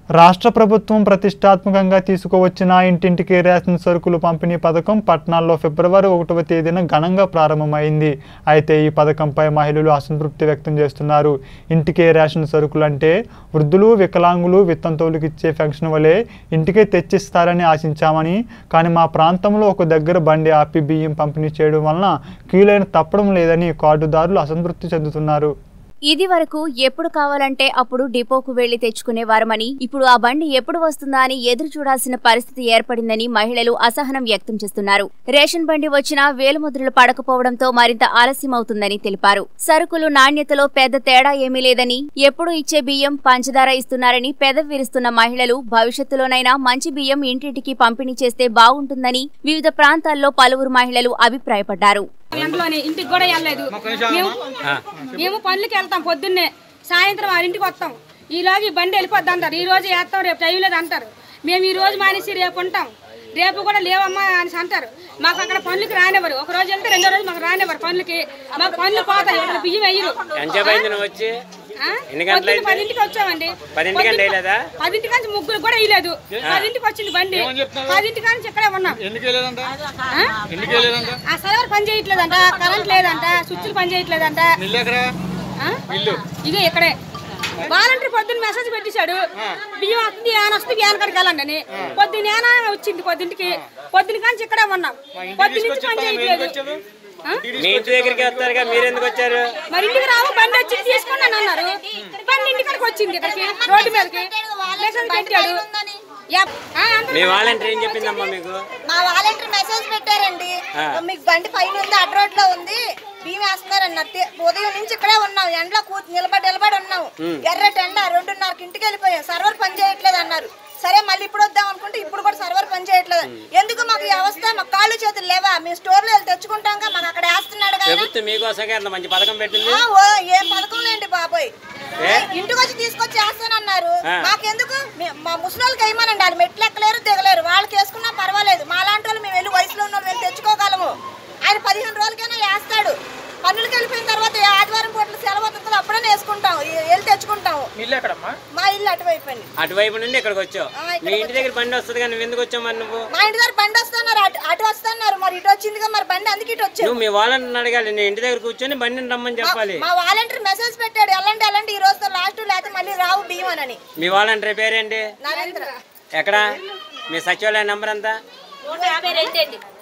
రాష్ట్ర ప్రభుత్వం ప్రతిష్టాత్మకంగా తీసుకువచ్చిన ఇంటింటికి రేషన్ సరుకులు పంపిణీ పథకం పట్నాల్లో ఫిబ్రవరి ఒకటవ తేదీన ఘనంగా ప్రారంభమైంది అయితే ఈ పథకంపై మహిళలు అసంతృప్తి వ్యక్తం చేస్తున్నారు ఇంటికే రేషన్ సరుకులు అంటే వృద్ధులు వికలాంగులు విత్తంతోలుకి ఇచ్చే ఫంక్షన్ వలె ఇంటికే తెచ్చిస్తారని ఆశించామని కానీ మా ప్రాంతంలో ఒక దగ్గర బండి ఆపి బియ్యం పంపిణీ చేయడం వలన క్యూలైన తప్పడం లేదని కార్డుదారులు అసంతృప్తి చెందుతున్నారు ఇది వరకు ఎప్పుడు కావాలంటే అప్పుడు డిపోకు వెళ్లి తెచ్చుకునేవారమని ఇప్పుడు ఆ బండి ఎప్పుడు వస్తుందా అని ఎదురు చూడాల్సిన పరిస్థితి ఏర్పడిందని మహిళలు అసహనం వ్యక్తం చేస్తున్నారు రేషన్ బండి వచ్చినా వేలుముద్రలు పడకపోవడంతో మరింత ఆలస్యమవుతుందని తెలిపారు సరుకులు నాణ్యతలో పెద్ద తేడా ఏమీ లేదని ఎప్పుడు ఇచ్చే బియ్యం పంచదార ఇస్తున్నారని పెదవి విరుస్తున్న మహిళలు భవిష్యత్తులోనైనా మంచి బియ్యం ఇంటింటికి పంపిణీ చేస్తే బాగుంటుందని వివిధ ప్రాంతాల్లో పలువురు మహిళలు అభిప్రాయపడ్డారు ఎండలోని ఇంటికి కూడా వెళ్ళలేదు మేము మేము పనులకి వెళ్తాం పొద్దున్నే సాయంత్రం వాళ్ళ ఇంటికి వస్తాం ఈలోగా ఈ బండి వెళ్ళిపోద్ది అంటారు ఈ రోజు వేస్తాం రేపు టైం లేదు అంటారు మేము ఈ రోజు మానేసి రేపు ఉంటాం రేపు కూడా లేవమ్మా అని అంటారు మాకు అక్కడ పనులకి రానివ్వరు ఒక రోజు వెళ్తే రెండో రోజు మాకు రానివ్వరు పనులకి మాకు పనులు పోతాయి ఇక్కడ బియ్యం వేయరు ఎంతసేపు అయింది నువ్వు వచ్చి ఆ? ఎన్ని గంటలు పొద్దున్న పదింటికి వచ్చామండి పదింటికి అంటే వేయలేదా? పదింటి నుంచి ముగ్గురు కూడా వేయలేదు పదింటికి వచ్చింది బండి పదింటి నుంచి ఇక్కడే ఉన్నాం ఎందుకు వెళ్ళలేదంట ఆ? ఎందుకు వెళ్ళలేదంట ఆ సర్వర్ పని చేయట్లేదంట కరెంట్ లేదంట స్విచ్లు పని చేయట్లేదంట ఇల్లు ఎక్కడ ఆ? ఇదే ఇక్కడే వాలంటీర్ పొద్దున్న మెసేజ్ పెట్టేశాడు బియ్యం వస్తుంది ఏమైనా వస్తుంది బియ్యాన్ని కాడికి వెళ్ళండి అని పొద్దున్న ఏనా వచ్చింది పొద్దుంటికి పొద్దున కాంచి ఇక్కడే ఉన్నాం పొద్దున్న నుంచి పని చేయట్లేదు ఆ? మీ ఇంటి దగ్గరికి వస్తారుగా మీరు ఎందుకు వచ్చారు మరి ఇంటికి రావు బండి వచ్చి తీసుకున్నాను అన్నారు బండి ఇంటికి వచ్చింది ఇక్కడికి రోడ్డు మీదకి మెసేజ్ పెట్టాడు యా- ఆ, అందరూ మీ వాలంటీర్ ఏం చెప్పిందమ్మా మీకు మా వాలంటీర్ మెసేజ్ పెట్టారండి మీకు బండి పైన ఉంది అడ్ రోడ్ లో ఉంది బియ్యం వేస్తున్నారన్నారు తే- ఉదయం నుంచి ఇక్కడే ఉన్నాం ఎండలో కూ నిలబడి నిలబడి ఉన్నాం ఎర్రటి ఎండ రెండున్నరకి ఇంటికి వెళ్ళిపోయాం సర్వర్ పని చేయట్లేదు అన్నారు సరే మళ్ళీ ఇప్పుడు వద్దాం అనుకుంటే ఇప్పుడు కూడా సర్వర్ పని చేయట్లేదు ఎందుకు మాకు ఈ అవస్థ మాకు కాళ్ళు చేతులు లేవా మేము స్టోర్ లో వెళ్ళి తెచ్చుకుంటాం మాకు అక్కడ వేస్తున్నాడు కదా ప్రభుత్వం మీకోసంగా అంత మంచి పథకం పెట్టింది ఆ, ఓ ఏం పథకం లేండి బాబోయ్ ఇంటికి వచ్చి తీసుకొచ్చి వేస్తానన్నారు మాకెందుకు మే- మా ముసలికి వేయమనండి వాళ్ళు మెట్లు ఎక్కలేరు దిగలేరు వాళ్ళకి వేసుకున్నా పర్వాలేదు మా లాంటి వాళ్ళు మేము వెళ్ళి వయసులో ఉన్న వాళ్ళు వెళ్ళి తెచ్చుకోగలము ఆయన పదిహేను రోజులకైనా వేస్తాడు పనులకి వెళ్ళిపోయిన తర్వాత ఏ ఆదివారం పూటలు సెలవు అవుతుంది కదా అప్పుడే వేసుకుంటాం ఏ- వెళ్ళి తెచ్చుకుంటాము ఇల్లు ఎక్కడమ్మా మా ఇల్లు అటువైపు అండి అటువైపు నుండి ఇక్కడికి వచ్చావు ఆ, ఇక్కడికి మీ ఇంటి దగ్గర బండి వస్తుంది కానీ నువ్వు ఎందుకు వచ్చావు మరి నువ్వు మా ఇంటి దగ్గర బండి వస్తున్నారు అటు అటు వస్తున్నారు మరి ఇటు వచ్చిందిగా మరి బండి అందుకే ఇటు వచ్చాను నువ్వు మీ వాలంటీర్ అడగాలి నేను ఇంటి దగ్గర కూర్చొని బండిని రమ్మని చెప్పాలి మా వాలంటీర్ మెసేజ్ పెట్టాడు వెళ్ళండి వెళ్ళండి ఈ రోజుతో లాస్ట్ లేకపోతే మళ్ళీ రావు బియ్యం అని మీ వాలంటీర్ పేరేంటి నరేంద్ర ఎక్కడ మీ సచివాలయ నెంబర్ ఎంత నూట యాభై రైతే అండి